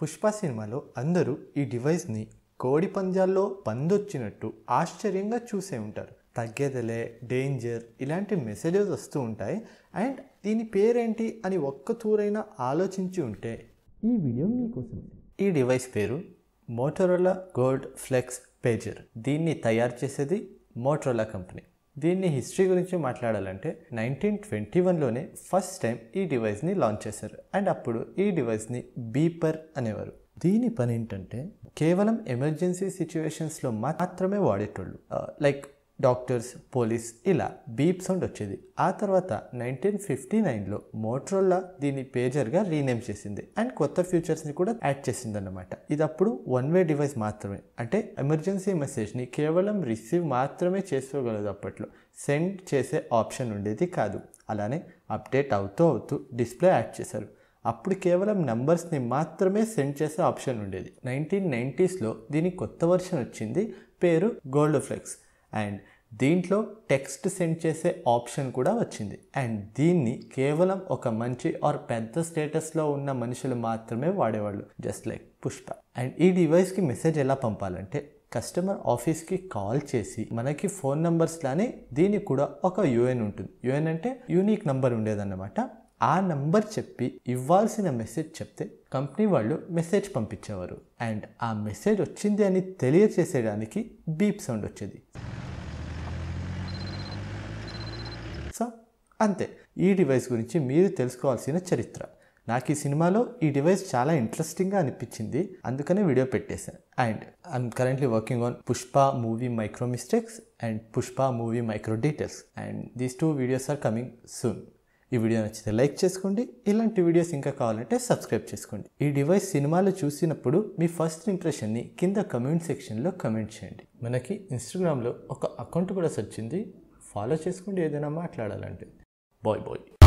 పుష్ప సినిమాలో అందరూ ఈ డివైస్ని కోడి పందాల్లో పందొచ్చినట్టు ఆశ్చర్యంగా చూసే ఉంటారు తగ్గేదలే డేంజర్ ఇలాంటి మెసేజెస్ వస్తూ ఉంటాయి అండ్ దీని పేరేంటి అని ఒక్క తూరైనా ఆలోచించి ఉంటే ఈ వీడియో మీకోసమే ఈ డివైస్ పేరు మోటరోలా గోల్డ్ ఫ్లెక్స్ పేజర్ దీన్ని తయారు చేసేది మోటరోలా కంపెనీ దీన్ని హిస్టరీ గురించి మాట్లాడాలంటే నైన్టీన్ ట్వంటీ వన్లోనే ఫస్ట్ టైం ఈ డివైస్ని లాంచ్ చేశారు అండ్ అప్పుడు ఈ డివైస్ని బీపర్ అనేవారు దీని పని ఏంటంటే కేవలం ఎమర్జెన్సీ సిచ్యువేషన్స్లో మాత్రమే వాడేటోళ్ళు లైక్ డాక్టర్స్ పోలీస్ ఇలా బీప్ సౌండ్ వచ్చేది ఆ తర్వాత నైన్టీన్ ఫిఫ్టీ నైన్లో మోట్రోలా దీని పేజర్గా రీనేమ్ చేసింది అండ్ కొత్త ఫీచర్స్ని కూడా యాడ్ చేసింది అనమాట ఇది అప్పుడు వన్ వే డివైస్ మాత్రమే అంటే ఎమర్జెన్సీ మెసేజ్ని కేవలం రిసీవ్ మాత్రమే చేసుకోగలదు అప్పట్లో సెండ్ చేసే ఆప్షన్ ఉండేది కాదు అలానే అప్డేట్ అవుతూ అవుతూ డిస్ప్లే యాడ్ చేశారు అప్పుడు కేవలం నంబర్స్ని మాత్రమే సెండ్ చేసే ఆప్షన్ ఉండేది నైన్టీన్ నైంటీస్లో దీని కొత్త వర్షన్ వచ్చింది పేరు గోల్డ్ ఫ్లెక్స్ అండ్ దీంట్లో టెక్స్ట్ సెండ్ చేసే ఆప్షన్ కూడా వచ్చింది అండ్ దీన్ని కేవలం ఒక మంచి ఆర్ పెద్ద స్టేటస్లో ఉన్న మనుషులు మాత్రమే వాడేవాళ్ళు జస్ట్ లైక్ పుష్ప అండ్ ఈ డివైస్కి మెసేజ్ ఎలా పంపాలంటే కస్టమర్ ఆఫీస్కి కాల్ చేసి మనకి ఫోన్ నంబర్స్ లానే దీనికి కూడా ఒక యుఎన్ ఉంటుంది యుఎన్ అంటే యూనిక్ నంబర్ ఉండేదన్నమాట ఆ నంబర్ చెప్పి ఇవ్వాల్సిన మెసేజ్ చెప్తే కంపెనీ వాళ్ళు మెసేజ్ పంపించేవారు అండ్ ఆ మెసేజ్ వచ్చింది అని తెలియచేసేయడానికి బీప్ సౌండ్ వచ్చేది సో అంతే ఈ డివైస్ గురించి మీరు తెలుసుకోవాల్సిన చరిత్ర నాకు ఈ సినిమాలో ఈ డివైస్ చాలా ఇంట్రెస్టింగ్గా అనిపించింది అందుకనే వీడియో పెట్టేశాను and I'm currently working on Pushpa movie micro mistakes and Pushpa movie micro details and these two videos are coming soon ఈ వీడియో నచ్చితే లైక్ చేసుకోండి ఇలాంటి వీడియోస్ ఇంకా కావాలంటే సబ్స్క్రైబ్ చేసుకోండి ఈ డివైస్ సినిమాలు చూసినప్పుడు మీ ఫస్ట్ ఇంప్రెషన్ని కింద కమెంట్ సెక్షన్లో కమెంట్ చేయండి మనకి ఇన్స్టాగ్రామ్లో ఒక అకౌంట్ కూడా వచ్చింది ఫాలో చేసుకోండి ఏదైనా మాట్లాడాలంటే బాయ్ బాయ్